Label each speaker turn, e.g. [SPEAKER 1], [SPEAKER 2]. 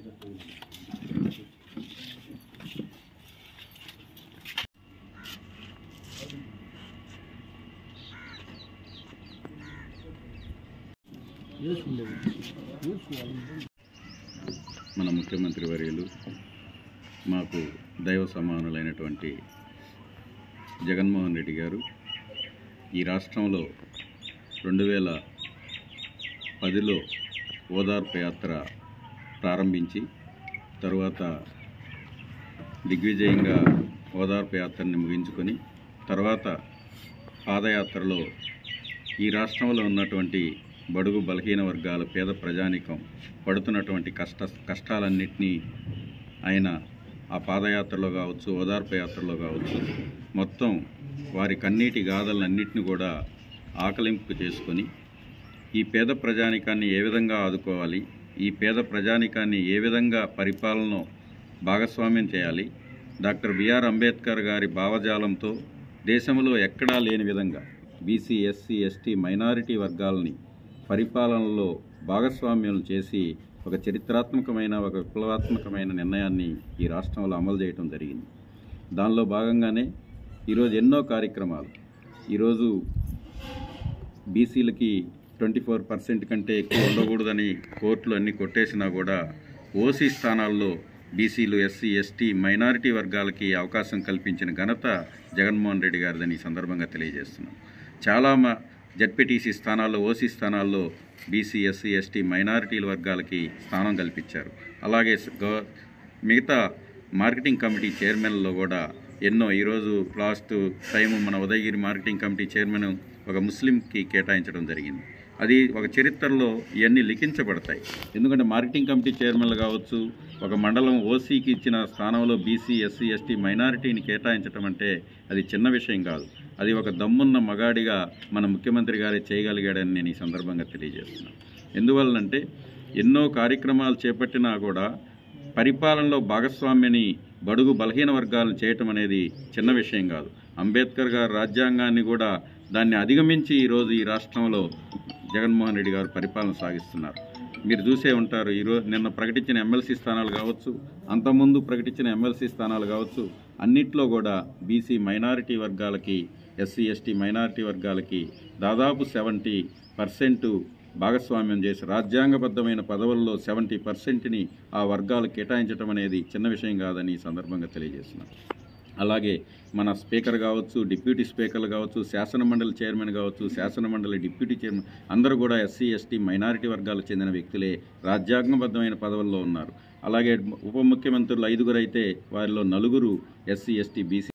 [SPEAKER 1] మన ముఖ్యమంత్రి వర్యులు మాకు దైవ సమానులైనటువంటి జగన్మోహన్ రెడ్డి గారు ఈ రాష్ట్రంలో రెండు వేల పదిలో ఓదార్పు యాత్ర ప్రారంభించి తరువాత దిగ్విజయంగా ఓదార్పు యాత్రని ముగించుకొని తర్వాత పాదయాత్రలో ఈ రాష్ట్రంలో ఉన్నటువంటి బడుగు బలహీన వర్గాల పేద ప్రజానికం పడుతున్నటువంటి కష్ట కష్టాలన్నింటినీ ఆయన ఆ పాదయాత్రలో కావచ్చు ఓదార్పు యాత్రలో కావచ్చు మొత్తం వారి కన్నీటి గాథలన్నింటినీ కూడా ఆకలింపు చేసుకొని ఈ పేద ప్రజానికాన్ని ఏ విధంగా ఆదుకోవాలి ఈ పేద ప్రజానికాన్ని ఏ విధంగా పరిపాలన భాగస్వామ్యం చేయాలి డాక్టర్ బిఆర్ అంబేద్కర్ గారి భావజాలంతో దేశంలో ఎక్కడా లేని విధంగా బీసీ ఎస్సీ ఎస్టీ మైనారిటీ వర్గాలని పరిపాలనలో భాగస్వామ్యం చేసి ఒక చరిత్రాత్మకమైన ఒక విప్లవాత్మకమైన నిర్ణయాన్ని ఈ రాష్ట్రంలో అమలు చేయడం జరిగింది దానిలో భాగంగానే ఈరోజు ఎన్నో కార్యక్రమాలు ఈరోజు బీసీలకి ట్వంటీ ఫోర్ పర్సెంట్ కంటే ఎక్కువ ఉండకూడదని కోర్టులు అన్నీ కొట్టేసినా కూడా ఓసీ స్థానాల్లో బీసీలు ఎస్సీ ఎస్టీ మైనారిటీ వర్గాలకి అవకాశం కల్పించిన ఘనత జగన్మోహన్ రెడ్డి గారిదని ఈ సందర్భంగా తెలియజేస్తున్నాం చాలా మా జడ్పీటీసీ స్థానాల్లో ఓసీ స్థానాల్లో బీసీ ఎస్సీ ఎస్టీ మైనారిటీల వర్గాలకి స్థానం కల్పించారు అలాగే స- గవ- మిగతా మార్కెటింగ్ కమిటీ చైర్మన్లో కూడా ఎన్నో ఈరోజు లాస్ట్ టైం మన ఉదయగిరి మార్కెటింగ్ కమిటీ చైర్మన్ ఒక ముస్లింకి కేటాయించడం జరిగింది అది ఒక చరిత్రలో ఇవన్నీ లిఖించబడతాయి ఎందుకంటే మార్కెటింగ్ కమిటీ చైర్మన్లు కావచ్చు ఒక మండలం ఓసీకి ఇచ్చిన స్థానంలో బీసీ ఎస్సీ ఎస్టీ మైనారిటీని కేటాయించడం అంటే అది చిన్న విషయం కాదు అది ఒక దమ్మున్న మగాడిగా మన ముఖ్యమంత్రి గారే చేయగలిగాడని నేను ఈ సందర్భంగా తెలియజేస్తున్నాను ఎందువల్లంటే ఎన్నో కార్యక్రమాలు చేపట్టినా కూడా పరిపాలనలో భాగస్వామ్యని బడుగు బలహీన వర్గాలను చేయటం అనేది చిన్న విషయం కాదు అంబేద్కర్ గారు రాజ్యాంగాన్ని కూడా దాన్ని అధిగమించి ఈరోజు ఈ రాష్ట్రంలో జగన్మోహన్ రెడ్డి గారు పరిపాలన సాగిస్తున్నారు మీరు చూసే ఉంటారు ఈరోజు నిన్న ప్రకటించిన ఎమ్మెల్సీ స్థానాలు కావచ్చు అంతకుముందు ప్రకటించిన ఎమ్మెల్సీ స్థానాలు కావచ్చు అన్నిట్లో కూడా బీసీ మైనారిటీ వర్గాలకి ఎస్సీ ఎస్టీ మైనారిటీ వర్గాలకి దాదాపు సెవెంటీ పర్సెంట్ భాగస్వామ్యం చేసి రాజ్యాంగబద్ధమైన పదవుల్లో సెవెంటీ పర్సెంట్ని ఆ వర్గాలు కేటాయించడం అనేది చిన్న విషయం కాదని ఈ సందర్భంగా తెలియజేస్తున్నాను అలాగే మన స్పీకర్ కావచ్చు డిప్యూటీ స్పీకర్లు కావచ్చు శాసనమండలి చైర్మన్ కావచ్చు శాసనమండలి డిప్యూటీ చైర్మన్ అందరూ కూడా ఎస్సీ ఎస్టీ మైనారిటీ వర్గాలకు చెందిన వ్యక్తులే రాజ్యాంగబద్ధమైన పదవుల్లో ఉన్నారు అలాగే ఉప ముఖ్యమంత్రులు ఐదుగురు అయితే వారిలో నలుగురు ఎస్సీ ఎస్టీ బీసీ